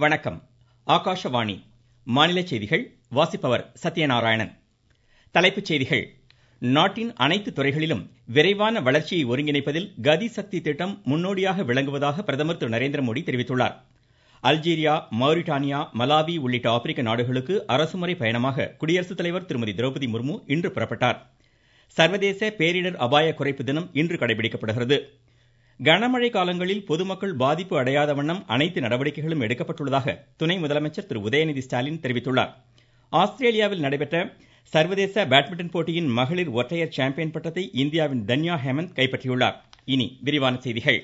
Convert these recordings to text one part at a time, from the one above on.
வணக்கம் ஆகாஷவாணி மாநில செய்திகள் வாசிப்பவர் சத்யநாராயணன் தலைப்புச் செய்திகள் நாட்டின் அனைத்து துறைகளிலும் விரைவான வளர்ச்சியை ஒருங்கிணைப்பதில் கதி சக்தி திட்டம் முன்னோடியாக விளங்குவதாக பிரதமர் திரு நரேந்திர மோடி தெரிவித்துள்ளார் அல்ஜீரியா மௌரிட்டானியா மலாவி உள்ளிட்ட ஆப்பிரிக்க நாடுகளுக்கு அரசுமுறை பயணமாக குடியரசுத் தலைவர் திருமதி திரௌபதி முர்மு இன்று புறப்பட்டார் சர்வதேச பேரிடர் அபாய குறைப்பு தினம் இன்று கடைபிடிக்கப்படுகிறது கனமழை காலங்களில் பொதுமக்கள் பாதிப்பு அடையாத வண்ணம் அனைத்து நடவடிக்கைகளும் எடுக்கப்பட்டுள்ளதாக துணை முதலமைச்சர் திரு உதயநிதி ஸ்டாலின் தெரிவித்துள்ளார் ஆஸ்திரேலியாவில் நடைபெற்ற சர்வதேச பேட்மிண்டன் போட்டியின் மகளிர் ஒற்றையர் சாம்பியன் பட்டத்தை இந்தியாவின் தன்யா ஹேமந்த் கைப்பற்றியுள்ளார் இனி விரிவான செய்திகள்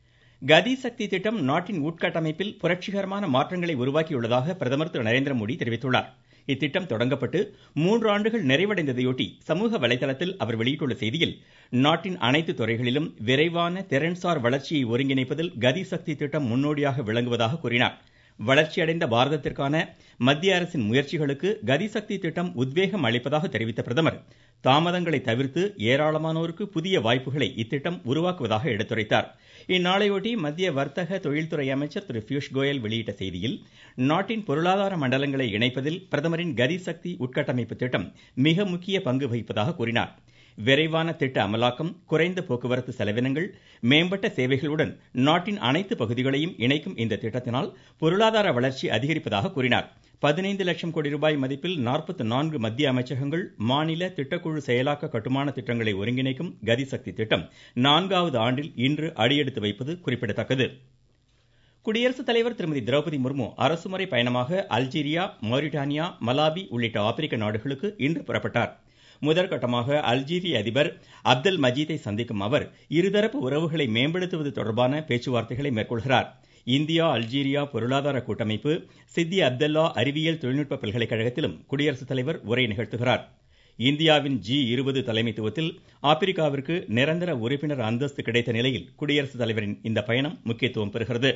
கதி சக்தி திட்டம் நாட்டின் உட்கட்டமைப்பில் புரட்சிகரமான மாற்றங்களை உருவாக்கியுள்ளதாக பிரதமர் திரு நரேந்திர மோடி தெரிவித்துள்ளார் இத்திட்டம் தொடங்கப்பட்டு மூன்று ஆண்டுகள் நிறைவடைந்ததையொட்டி சமூக வலைதளத்தில் அவர் வெளியிட்டுள்ள செய்தியில் நாட்டின் அனைத்து துறைகளிலும் விரைவான திறன்சார் வளர்ச்சியை ஒருங்கிணைப்பதில் கதி சக்தி திட்டம் முன்னோடியாக விளங்குவதாக கூறினார் வளர்ச்சியடைந்த பாரதத்திற்கான மத்திய அரசின் முயற்சிகளுக்கு கதிசக்தி திட்டம் உத்வேகம் அளிப்பதாக தெரிவித்த பிரதமர் தாமதங்களை தவிர்த்து ஏராளமானோருக்கு புதிய வாய்ப்புகளை இத்திட்டம் உருவாக்குவதாக எடுத்துரைத்தார் இந்நாளையொட்டி மத்திய வர்த்தக தொழில்துறை அமைச்சர் திரு பியூஷ் கோயல் வெளியிட்ட செய்தியில் நாட்டின் பொருளாதார மண்டலங்களை இணைப்பதில் பிரதமரின் கதிசக்தி உட்கட்டமைப்பு திட்டம் மிக முக்கிய பங்கு வகிப்பதாக கூறினார் விரைவான திட்ட அமலாக்கம் குறைந்த போக்குவரத்து செலவினங்கள் மேம்பட்ட சேவைகளுடன் நாட்டின் அனைத்து பகுதிகளையும் இணைக்கும் இந்த திட்டத்தினால் பொருளாதார வளர்ச்சி அதிகரிப்பதாக கூறினார் பதினைந்து லட்சம் கோடி ரூபாய் மதிப்பில் நாற்பத்தி நான்கு மத்திய அமைச்சகங்கள் மாநில திட்டக்குழு செயலாக்க கட்டுமான திட்டங்களை ஒருங்கிணைக்கும் கதிசக்தி திட்டம் நான்காவது ஆண்டில் இன்று அடியெடுத்து வைப்பது குறிப்பிடத்தக்கது குடியரசுத் தலைவர் திருமதி திரௌபதி முர்மு அரசுமுறை பயணமாக அல்ஜீரியா மௌரிட்டானியா மலாவி உள்ளிட்ட ஆப்பிரிக்க நாடுகளுக்கு இன்று புறப்பட்டார் முதற்கட்டமாக அல்ஜீரிய அதிபர் அப்தல் மஜீதை சந்திக்கும் அவர் இருதரப்பு உறவுகளை மேம்படுத்துவது தொடர்பான பேச்சுவார்த்தைகளை மேற்கொள்கிறார் இந்தியா அல்ஜீரியா பொருளாதார கூட்டமைப்பு சித்தி அப்தல்லா அறிவியல் தொழில்நுட்ப பல்கலைக்கழகத்திலும் குடியரசுத் தலைவர் உரை நிகழ்த்துகிறார் இந்தியாவின் ஜி இருபது தலைமைத்துவத்தில் ஆப்பிரிக்காவிற்கு நிரந்தர உறுப்பினர் அந்தஸ்து கிடைத்த நிலையில் குடியரசுத் தலைவரின் இந்த பயணம் முக்கியத்துவம் பெறுகிறது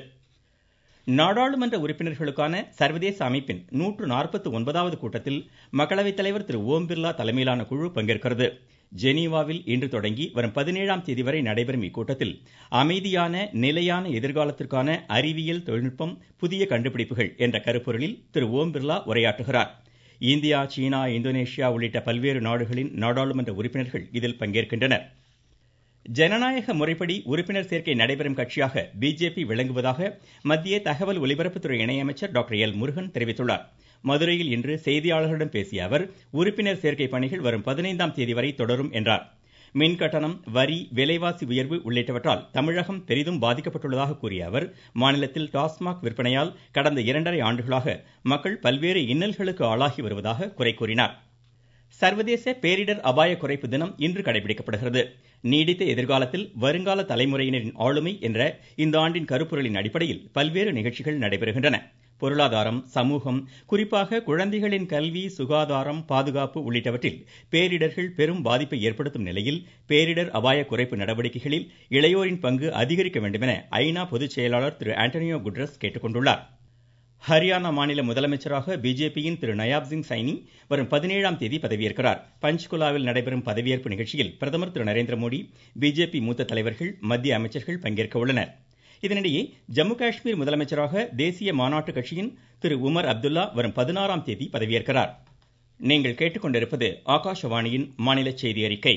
நாடாளுமன்ற உறுப்பினர்களுக்கான சர்வதேச அமைப்பின் நூற்று நாற்பத்தி ஒன்பதாவது கூட்டத்தில் மக்களவைத் தலைவர் திரு ஓம் பிர்லா தலைமையிலான குழு பங்கேற்கிறது ஜெனீவாவில் இன்று தொடங்கி வரும் பதினேழாம் தேதி வரை நடைபெறும் இக்கூட்டத்தில் அமைதியான நிலையான எதிர்காலத்திற்கான அறிவியல் தொழில்நுட்பம் புதிய கண்டுபிடிப்புகள் என்ற கருப்பொருளில் திரு ஓம் பிர்லா உரையாற்றுகிறார் இந்தியா சீனா இந்தோனேஷியா உள்ளிட்ட பல்வேறு நாடுகளின் நாடாளுமன்ற உறுப்பினர்கள் இதில் பங்கேற்கின்றனர் ஜனநாயக முறைப்படி உறுப்பினர் சேர்க்கை நடைபெறும் கட்சியாக பிஜேபி விளங்குவதாக மத்திய தகவல் ஒலிபரப்புத்துறை இணையமைச்சர் டாக்டர் எல் முருகன் தெரிவித்துள்ளார் மதுரையில் இன்று செய்தியாளர்களிடம் பேசிய அவர் உறுப்பினர் சேர்க்கை பணிகள் வரும் பதினைந்தாம் தேதி வரை தொடரும் என்றார் மின் கட்டணம் வரி விலைவாசி உயர்வு உள்ளிட்டவற்றால் தமிழகம் பெரிதும் பாதிக்கப்பட்டுள்ளதாக கூறிய அவர் மாநிலத்தில் டாஸ்மாக் விற்பனையால் கடந்த இரண்டரை ஆண்டுகளாக மக்கள் பல்வேறு இன்னல்களுக்கு ஆளாகி வருவதாக குறை கூறினார் சர்வதேச பேரிடர் அபாய குறைப்பு தினம் இன்று கடைபிடிக்கப்படுகிறது நீடித்த எதிர்காலத்தில் வருங்கால தலைமுறையினரின் ஆளுமை என்ற இந்த ஆண்டின் கருப்பொருளின் அடிப்படையில் பல்வேறு நிகழ்ச்சிகள் நடைபெறுகின்றன பொருளாதாரம் சமூகம் குறிப்பாக குழந்தைகளின் கல்வி சுகாதாரம் பாதுகாப்பு உள்ளிட்டவற்றில் பேரிடர்கள் பெரும் பாதிப்பை ஏற்படுத்தும் நிலையில் பேரிடர் அபாய குறைப்பு நடவடிக்கைகளில் இளையோரின் பங்கு அதிகரிக்க வேண்டுமென ஐநா பொதுச் செயலாளர் திரு ஆண்டனியோ குட்ரஸ் கேட்டுக்கொண்டுள்ளார் ஹரியானா மாநில முதலமைச்சராக பிஜேபியின் திரு நயாப் சிங் சைனி வரும் பதினேழாம் தேதி பதவியேற்கிறார் பஞ்ச்குலாவில் நடைபெறும் பதவியேற்பு நிகழ்ச்சியில் பிரதமர் திரு நரேந்திர மோடி பிஜேபி மூத்த தலைவர்கள் மத்திய அமைச்சர்கள் பங்கேற்க உள்ளனர் இதனிடையே ஜம்மு காஷ்மீர் முதலமைச்சராக தேசிய மாநாட்டு கட்சியின் திரு உமர் அப்துல்லா வரும் பதினாறாம் தேதி பதவியேற்கிறார் நீங்கள் கேட்டுக்கொண்டிருப்பது ஆகாஷவாணியின் மாநில செய்தி அறிக்கை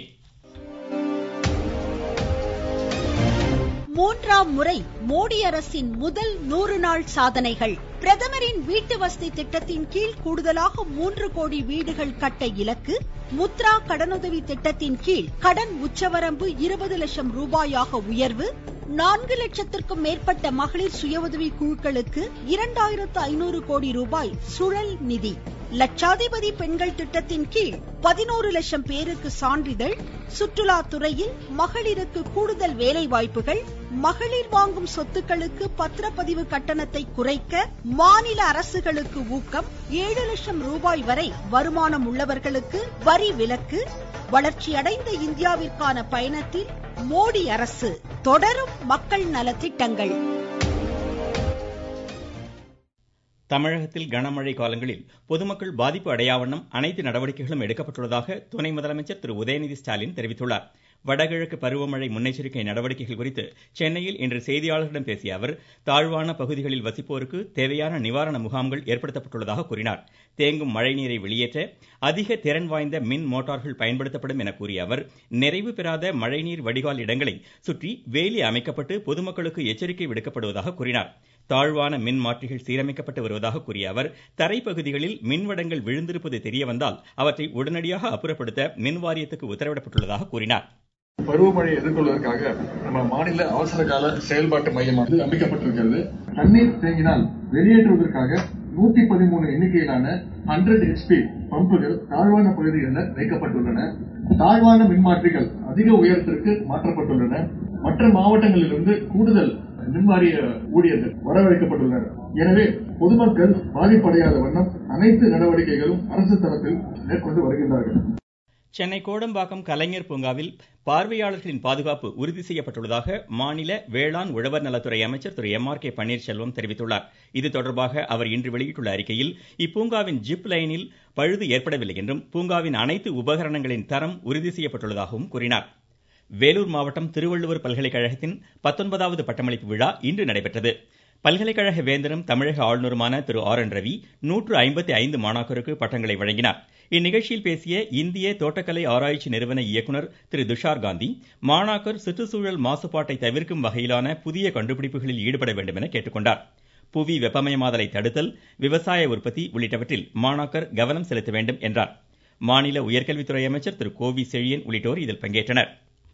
மூன்றாம் முறை மோடி அரசின் முதல் நூறு நாள் சாதனைகள் பிரதமரின் வீட்டு வசதி திட்டத்தின் கீழ் கூடுதலாக மூன்று கோடி வீடுகள் கட்ட இலக்கு முத்ரா கடனுதவி திட்டத்தின் கீழ் கடன் உச்சவரம்பு இருபது லட்சம் ரூபாயாக உயர்வு நான்கு லட்சத்திற்கும் மேற்பட்ட மகளிர் சுய உதவி குழுக்களுக்கு இரண்டாயிரத்து ஐநூறு கோடி ரூபாய் சுழல் நிதி லட்சாதிபதி பெண்கள் திட்டத்தின் கீழ் பதினோரு லட்சம் பேருக்கு சான்றிதழ் சுற்றுலா துறையில் மகளிருக்கு கூடுதல் வேலை வாய்ப்புகள் மகளிர் வாங்கும் சொத்துக்களுக்கு பத்திரப்பதிவு கட்டணத்தை குறைக்க மாநில அரசுகளுக்கு ஊக்கம் ஏழு லட்சம் ரூபாய் வரை வருமானம் உள்ளவர்களுக்கு வரி விலக்கு வளர்ச்சியடைந்த இந்தியாவிற்கான பயணத்தில் மோடி அரசு தொடரும் மக்கள் நலத்திட்டங்கள் தமிழகத்தில் கனமழை காலங்களில் பொதுமக்கள் பாதிப்பு அடையாவண்ணம் அனைத்து நடவடிக்கைகளும் எடுக்கப்பட்டுள்ளதாக துணை முதலமைச்சர் திரு உதயநிதி ஸ்டாலின் தெரிவித்துள்ளார் வடகிழக்கு பருவமழை முன்னெச்சரிக்கை நடவடிக்கைகள் குறித்து சென்னையில் இன்று செய்தியாளர்களிடம் பேசிய அவர் தாழ்வான பகுதிகளில் வசிப்போருக்கு தேவையான நிவாரண முகாம்கள் ஏற்படுத்தப்பட்டுள்ளதாக கூறினார் தேங்கும் மழைநீரை வெளியேற்ற அதிக திறன் வாய்ந்த மின் மோட்டார்கள் பயன்படுத்தப்படும் என கூறிய அவர் நிறைவு பெறாத மழைநீர் வடிகால் இடங்களை சுற்றி வேலி அமைக்கப்பட்டு பொதுமக்களுக்கு எச்சரிக்கை விடுக்கப்படுவதாக கூறினார் தாழ்வான மின் மாற்றிகள் சீரமைக்கப்பட்டு வருவதாக கூறிய அவர் தரைப்பகுதிகளில் மின்வடங்கள் விழுந்திருப்பது தெரியவந்தால் அவற்றை உடனடியாக அப்புறப்படுத்த மின் வாரியத்துக்கு உத்தரவிடப்பட்டுள்ளதாக கூறினார் பருவமழையை எதிர்கொள்வதற்காக நம்ம மாநில அவசர கால செயல்பாட்டு மையமானது அமைக்கப்பட்டிருக்கிறது தண்ணீர் தேங்கினால் வெளியேற்றுவதற்காக நூத்தி பதிமூணு எண்ணிக்கையிலான ஹண்ட்ரட் ஹெச்பி பம்புகள் தாழ்வான பகுதிகளில் வைக்கப்பட்டுள்ளன தாழ்வான மின்மாற்றிகள் அதிக உயரத்திற்கு மாற்றப்பட்டுள்ளன மற்ற மாவட்டங்களிலிருந்து கூடுதல் மின்வாரிய ஊழியர்கள் வரவழைக்கப்பட்டுள்ளனர் எனவே பொதுமக்கள் பாதிப்படையாத வண்ணம் அனைத்து நடவடிக்கைகளும் அரசு தரப்பில் மேற்கொண்டு வருகின்றார்கள் சென்னை கோடம்பாக்கம் கலைஞர் பூங்காவில் பார்வையாளர்களின் பாதுகாப்பு உறுதி செய்யப்பட்டுள்ளதாக மாநில வேளாண் உழவர் நலத்துறை அமைச்சர் Thiru M R K Panneerselvam தெரிவித்துள்ளார் இது தொடர்பாக அவர் இன்று வெளியிட்டுள்ள அறிக்கையில் இப்பூங்காவின் ஜிப் லைனில் பழுது ஏற்படவில்லை என்றும் பூங்காவின் அனைத்து உபகரணங்களின் தரம் உறுதி செய்யப்பட்டுள்ளதாகவும் கூறினார் வேலூர் மாவட்டம் திருவள்ளுவர் பல்கலைக்கழகத்தின் பத்தொன்பதாவது பட்டமளிப்பு விழா இன்று நடைபெற்றது பல்கலைக்கழக வேந்தரும் தமிழக ஆளுநருமான திரு ஆர் என் ரவி நூற்று ஐம்பத்தி ஐந்து மாணாக்கருக்கு பட்டங்களை வழங்கினார் இந்நிகழ்ச்சியில் பேசிய இந்திய தோட்டக்கலை ஆராய்ச்சி நிறுவன இயக்குநர் திரு துஷார் காந்தி மாணாக்கர் சுற்றுச்சூழல் மாசுபாட்டை தவிர்க்கும் வகையிலான புதிய கண்டுபிடிப்புகளில் ஈடுபட வேண்டும் என கேட்டுக்கொண்டார் புவி வெப்பமயமாதலை தடுத்தல் விவசாய உற்பத்தி உள்ளிட்டவற்றில் மாணாக்கர் கவனம் செலுத்த வேண்டும் என்றார் மாநில உயர்கல்வித்துறை அமைச்சர் திரு கோவி செழியன் உள்ளிட்டோர் இதில் பங்கேற்றனர்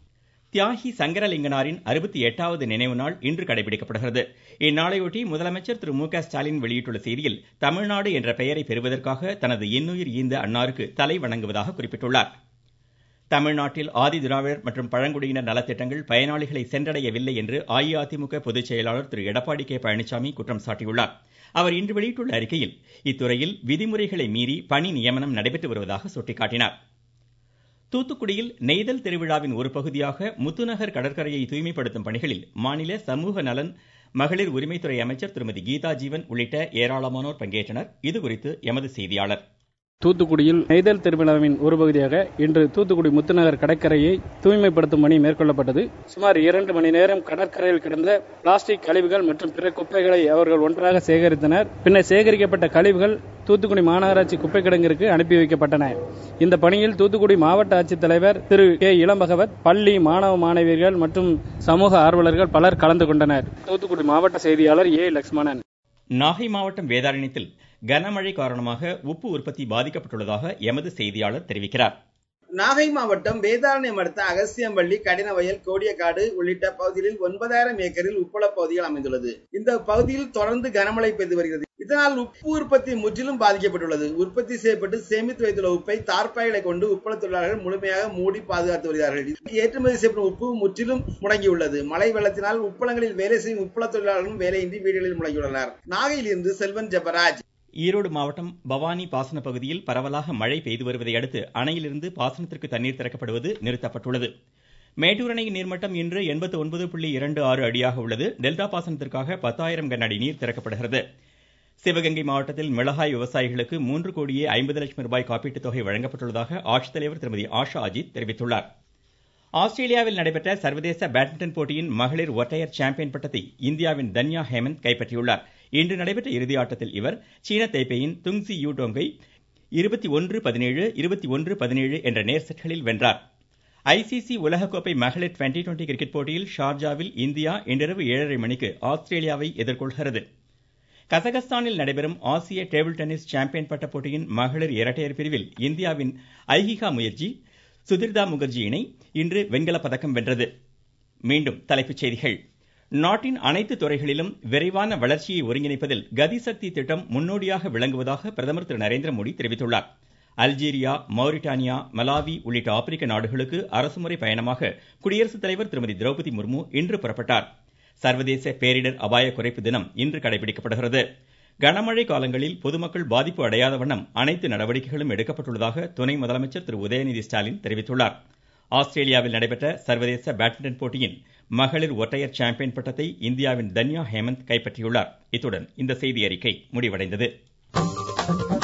தியாகி சங்கரலிங்கனாரின் அறுபத்தி எட்டாவது நினைவு நாள் இன்று கடைபிடிக்கப்படுகிறது இந்நாளையொட்டி முதலமைச்சர் திரு மு க ஸ்டாலின் வெளியிட்டுள்ள செய்தியில் தமிழ்நாடு என்ற பெயரை பெறுவதற்காக தனது இன்னுயிர் ஈந்த அன்னாருக்கு தலை வணங்குவதாக குறிப்பிட்டுள்ளார் தமிழ்நாட்டில் ஆதி திராவிடர் மற்றும் பழங்குடியினர் நலத்திட்டங்கள் பயனாளிகளை சென்றடையவில்லை என்று அஇஅதிமுக பொதுச் செயலாளர் திரு எடப்பாடி கே பழனிசாமி குற்றம் சாட்டியுள்ளார் அவர் இன்று வெளியிட்டுள்ள அறிக்கையில் இத்துறையில் விதிமுறைகளை மீறி பணி நியமனம் நடைபெற்று வருவதாக சுட்டிக்காட்டினார் தூத்துக்குடியில் நெய்தல் திருவிழாவின் ஒரு பகுதியாக முத்துநகர் கடற்கரையை தூய்மைப்படுத்தும் பணிகளில் மாநில சமூக நலன் மகளிர் உரிமைத்துறை அமைச்சர் திருமதி கீதா ஜீவன் உள்ளிட்ட ஏராளமானோர் பங்கேற்றனர் இதுகுறித்து எமது செய்தியாளர் தூத்துக்குடியில் நெய்தல் திருவிழாவின் ஒரு பகுதியாக இன்று தூத்துக்குடி முத்துநகர் கடற்கரையை தூய்மைப்படுத்தும் பணி மேற்கொள்ளப்பட்டது சுமார் இரண்டு மணி நேரம் கடற்கரையில் கிடந்த பிளாஸ்டிக் கழிவுகள் மற்றும் பிற குப்பைகளை அவர்கள் ஒன்றாக சேகரித்தனர் பின்னர் சேகரிக்கப்பட்ட கழிவுகள் தூத்துக்குடி மாநகராட்சி குப்பை கிடங்கிற்கு அனுப்பி வைக்கப்பட்டன இந்த பணியில் தூத்துக்குடி மாவட்ட ஆட்சித்தலைவர் திரு கே இளம்பகவத் பள்ளி மாணவ மாணவியர்கள் மற்றும் சமூக ஆர்வலர்கள் பலர் கலந்து கொண்டனர் தூத்துக்குடி மாவட்ட செய்தியாளர் ஏ லட்சுமணன் நாகை மாவட்டம் வேதாரண்யத்தில் கனமழை காரணமாக உப்பு உற்பத்தி பாதிக்கப்பட்டுள்ளதாக எமது செய்தியாளர் தெரிவிக்கிறார் நாகை மாவட்டம் வேதாரண்யம் அடுத்த அகசியம்பள்ளி கடினவயல் கோடியக்காடு உள்ளிட்ட பகுதிகளில் ஒன்பதாயிரம் ஏக்கரில் உப்பள பகுதிகள் அமைந்துள்ளது இந்த பகுதியில் தொடர்ந்து கனமழை பெய்து வருகிறது இதனால் உப்பு உற்பத்தி முற்றிலும் பாதிக்கப்பட்டுள்ளது உற்பத்தி செய்யப்பட்டு சேமித்து வைத்துள்ள உப்பை தார்ப்பாய்களை கொண்டு உப்பள தொழிலாளர்கள் முழுமையாக மூடி பாதுகாத்து வருகிறார்கள் ஏற்றுமதி செய்யப்படும் உப்பு முற்றிலும் முடங்கியுள்ளது மழை வெள்ளத்தினால் உப்பளங்களில் வேலை செய்யும் உப்பள தொழிலாளர்களும் வேலையின்றி வீடுகளில் முடங்கியுள்ளனர் நாகையில் இருந்து செல்வன் ஜெபராஜ் ஈரோடு மாவட்டம் பவானி பாசன பகுதியில் பரவலாக மழை பெய்து வருவதை அடுத்து அணையிலிருந்து பாசனத்திற்கு தண்ணீர் திறக்கப்படுவது நிறுத்தப்பட்டுள்ளது மேட்டூர் அணையின் நீர்மட்டம் இன்று எண்பத்தி ஒன்பது புள்ளி இரண்டு ஆறு அடியாக உள்ளது டெல்டா பாசனத்திற்காக பத்தாயிரம் கன அடி நீர் திறக்கப்படுகிறது சிவகங்கை மாவட்டத்தில் மிளகாய் விவசாயிகளுக்கு மூன்று கோடியே ஐம்பது லட்சம் ரூபாய் காப்பீட்டுத் தொகை வழங்கப்பட்டுள்ளதாக ஆட்சித்தலைவர் திருமதி ஆஷா அஜித் தெரிவித்துள்ளார் ஆஸ்திரேலியாவில் நடைபெற்ற சர்வதேச பேட்மிண்டன் போட்டியின் மகளிர் ஒற்றையர் சாம்பியன் பட்டத்தை இந்தியாவின் தன்யா ஹேமந்த் கைப்பற்றியுள்ளார் இன்று நடைபெற்ற இறுதி ஆட்டத்தில் இவர் சீன தைப்பேயின் துங்சி யூடோங்கை இருபத்தி ஒன்று பதினேழு இருபத்தி ஒன்று பதினேழு என்ற நேர் செட்களில் வென்றார் ஐசிசி உலகக்கோப்பை மகளிர் டுவெண்டி டுவெண்டி கிரிக்கெட் போட்டியில் ஷார்ஜாவில் இந்தியா இன்றிரவு ஏழரை மணிக்கு ஆஸ்திரேலியாவை எதிர்கொள்கிறது கசகஸ்தானில் நடைபெறும் ஆசிய டேபிள் டென்னிஸ் சாம்பியன் பட்ட போட்டியின் மகளிர் இரட்டையர் பிரிவில் இந்தியாவின் ஐஹிகா முயற்சி சுதிர்தா முகர்ஜி இணை இன்று வெண்கலப் பதக்கம் வென்றது மீண்டும் தலைப்புச் செய்திகள் நாட்டின் அனைத்து துறைகளிலும் விரைவான வளர்ச்சியை ஒருங்கிணைப்பதில் கதிசக்தி திட்டம் முன்னோடியாக விளங்குவதாக பிரதமர் திரு நரேந்திர மோடி தெரிவித்துள்ளார் அல்ஜீரியா மௌரிட்டானியா மலாவி உள்ளிட்ட ஆப்பிரிக்க நாடுகளுக்கு அரசுமுறை பயணமாக குடியரசுத் தலைவர் திருமதி திரௌபதி முர்மு இன்று புறப்பட்டார் சர்வதேச பேரிடர் அபாய குறைப்பு தினம் இன்று கடைபிடிக்கப்படுகிறது கனமழை காலங்களில் பொதுமக்கள் பாதிப்பு அடையாத வண்ணம் அனைத்து நடவடிக்கைகளும் எடுக்கப்பட்டுள்ளதாக துணை முதலமைச்சர் திரு உதயநிதி ஸ்டாலின் தெரிவித்துள்ளார் ஆஸ்திரேலியாவில் நடைபெற்ற சர்வதேச பேட்மிண்டன் போட்டியின் மகளிர் ஒற்றையர் சாம்பியன் பட்டத்தை இந்தியாவின் தன்யா ஹேமந்த் கைப்பற்றியுள்ளார் இத்துடன் இந்த செய்தி அறிக்கை முடிவடைந்தது